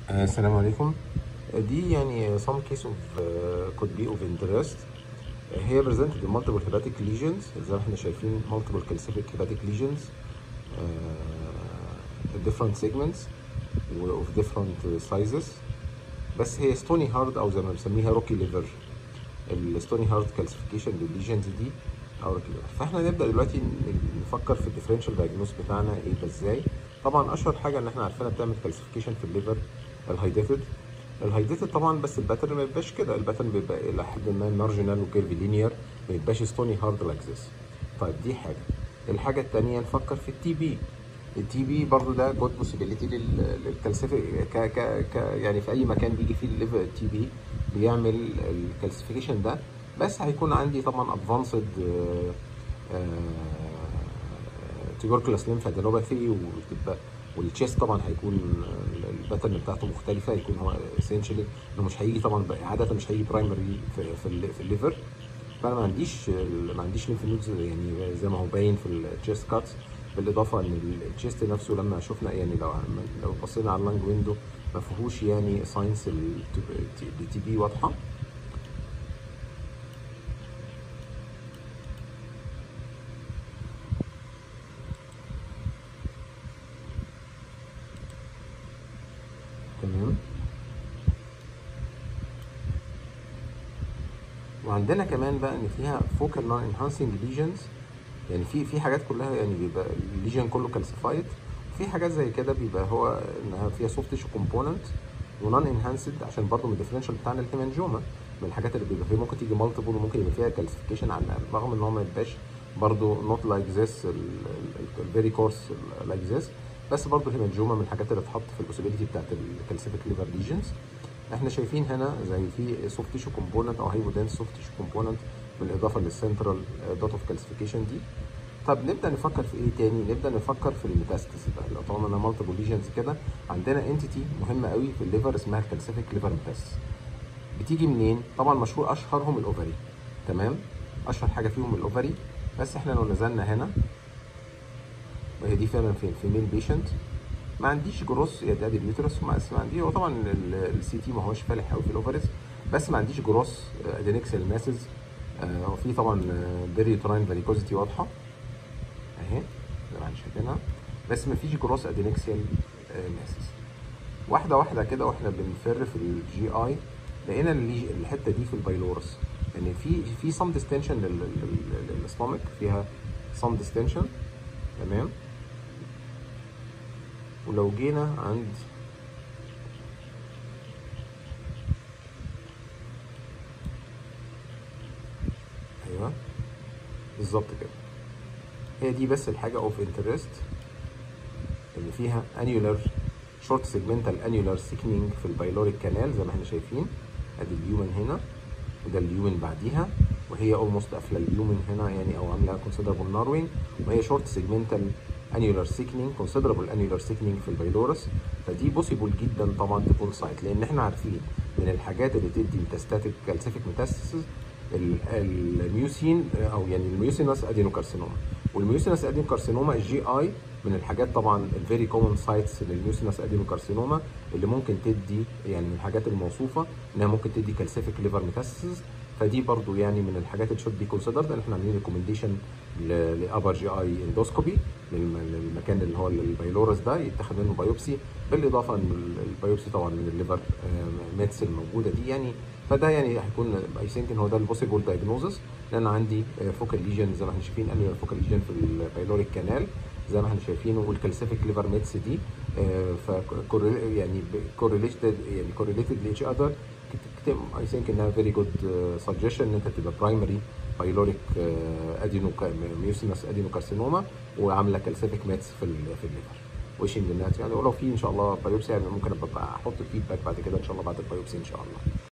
Uh, السلام عليكم دي يعني some case of uh, could be of interest Uh, هي presented in multiple hepatic lesions زي ما احنا شايفين multiple calcific hepatic lesions uh, different segments و- of different sizes بس هي stony hard او زي ما بنسميها روكي ليفر الستوني هارد كالسيفيكيشن للليجنز دي او روكي ليفر فاحنا نبدا دلوقتي ن- نفكر في الديفرنشال دايجنوز بتاعنا ايه ده ازاي طبعا اشهر حاجه ان احنا عارفينها بتعمل كالسيفيكيشن في الليفر الهايديتد الهايديتد طبعا بس الباترن ما بيبقاش كده الباترن بيبقى الى حد ما مارجنال وكيرفي لينير ما يبقاش ستوني هارد لايك ذس طيب دي حاجه الحاجه الثانيه نفكر في التي بي التي بي برضه ده جود بوسيبيليتي للكالسيفيك ك ك ك يعني في اي مكان بيجي فيه الليفر تي بي بيعمل الكالسيفيكيشن ده بس هيكون عندي طبعا ادفانسد تيبركلوس ليمفادينوباثي وتبقى والتشيست طبعا هيكون الباترن بتاعته مختلفه يكون هو اسينشالي انه مش هيجي طبعا عاده مش هيجي برايمري في في, ال- في الليفر فانا ما عنديش ما عنديش ليمف نودز يعني زي ما هو باين في التشيست كاتس بالاضافه ان التشيست نفسه لما شفنا يعني لو لو بصينا على اللانج ويندو ما فيهوش يعني ساينس التي بي واضحه تمام وعندنا كمان بقى ان فيها فوكال نون انهانسنج ليجنز يعني في في حاجات كلها يعني بيبقى الليجن كله كالسيفايد وفي حاجات زي كده بيبقى هو انها فيها سوفت تيشو كومبوننت ونون انهانسد عشان برضه من الديفرنشال بتاعنا الهيمانجوما من الحاجات اللي بيبقى فيها ممكن تيجي مالتيبل وممكن يبقى فيها كالسيفيكيشن على رغم ان هو ما يبقاش برضه نوت لايك ذس الفيري كورس لايك ذس بس برضه الهيمانجوما من الحاجات اللي تتحط في البوسيبيليتي بتاعت الكالسيفيك ليفر ليجنز احنا شايفين هنا زي في سوفت تيشو كومبوننت او هايبودنس سوفت تيشو كومبوننت بالاضافه للسنترال دوت اوف كالسيفيكيشن دي طب نبدا نفكر في ايه تاني نبدا نفكر في الميتاستاسيس بقى لو طالما انا مالتيبل ليجنز كده عندنا انتيتي مهمه قوي في الليفر اسمها الكالسيفيك ليفر ميتاستاسيس بتيجي منين طبعا مشهور اشهرهم الاوفري تمام اشهر حاجه فيهم الاوفري بس احنا لو نزلنا هنا وهي دي فعلا في الفيميل بيشنت ما عنديش جروس يا ادي اليوترس ما ما عندي هو طبعا السي تي ما هوش فالح قوي في الاوفرز بس ما عنديش جروس ادينكسال ماسز وفي طبعا بيريوتراين فاريكوزيتي واضحه اهي زي ما احنا شايفينها بس ما فيش جروس ادينكسال ماسز واحده واحده كده واحنا بنفر في الجي اي لقينا اللي- الحته دي في البايلورس يعني في في سم ديستنشن للستومك فيها سم ديستنشن تمام ولو جينا عند ايوه بالظبط كده هي دي بس الحاجه اوف انترست اللي فيها انيولار شورت سيجمنتال انيولار سيكنينج في البايلوريك كانال زي ما احنا شايفين ادي اليومن هنا وده اليومن بعديها وهي اولموست قافله اليومن هنا يعني او عامله كونسيدربل ناروينج وهي شورت سيجمنتال انيولار سيكنينج كونسيدربل انيولار سيكنينج في البايلورس فدي بوسيبل جدا طبعا تكون سايت لان احنا عارفين من الحاجات اللي تدي ميتاستاتيك كالسيفيك ميتاستاسيس الميوسين او يعني الميوسينس ادينوكارسينوما والميوسينس ادينوكارسينوما الجي اي من الحاجات طبعا الفيري كومن سايتس للميوسينس ادينوكارسينوما اللي ممكن تدي يعني من الحاجات الموصوفه انها ممكن تدي كالسيفيك ليفر ميتاستاسيس فدي برضو يعني من الحاجات اللي شود بي كونسيدرد ان احنا عاملين ريكومنديشن لابر جي اي اندوسكوبي للمكان اللي هو البايلورس ده يتاخد منه بايوبسي بالاضافه ان البايوبسي طبعا من الليفر ميتس الموجوده دي يعني فده يعني هيكون اي ثينك ان هو ده البوسيبل دايجنوزس لان عندي فوكال ليجن زي ما احنا شايفين انيوال فوكال ليجن في البايلوريك كانال زي ما احنا شايفين والكالسيفيك ليفر ميتس دي ف يعني كورليتد يعني كورليتد لإيتش اذر اي ثينك انها فيري جود سجشن ان انت تبقى برايمري بايلوريك ادينو ميوسينس ادينوكارسينوما وعامله كالسيفيك ميتس في ال- في الليفر ويشنج للناس يعني ولو في ان شاء الله بايوبسي يعني ممكن ابقى احط الفيدباك بعد كده ان شاء الله بعد البايوبسي ان شاء الله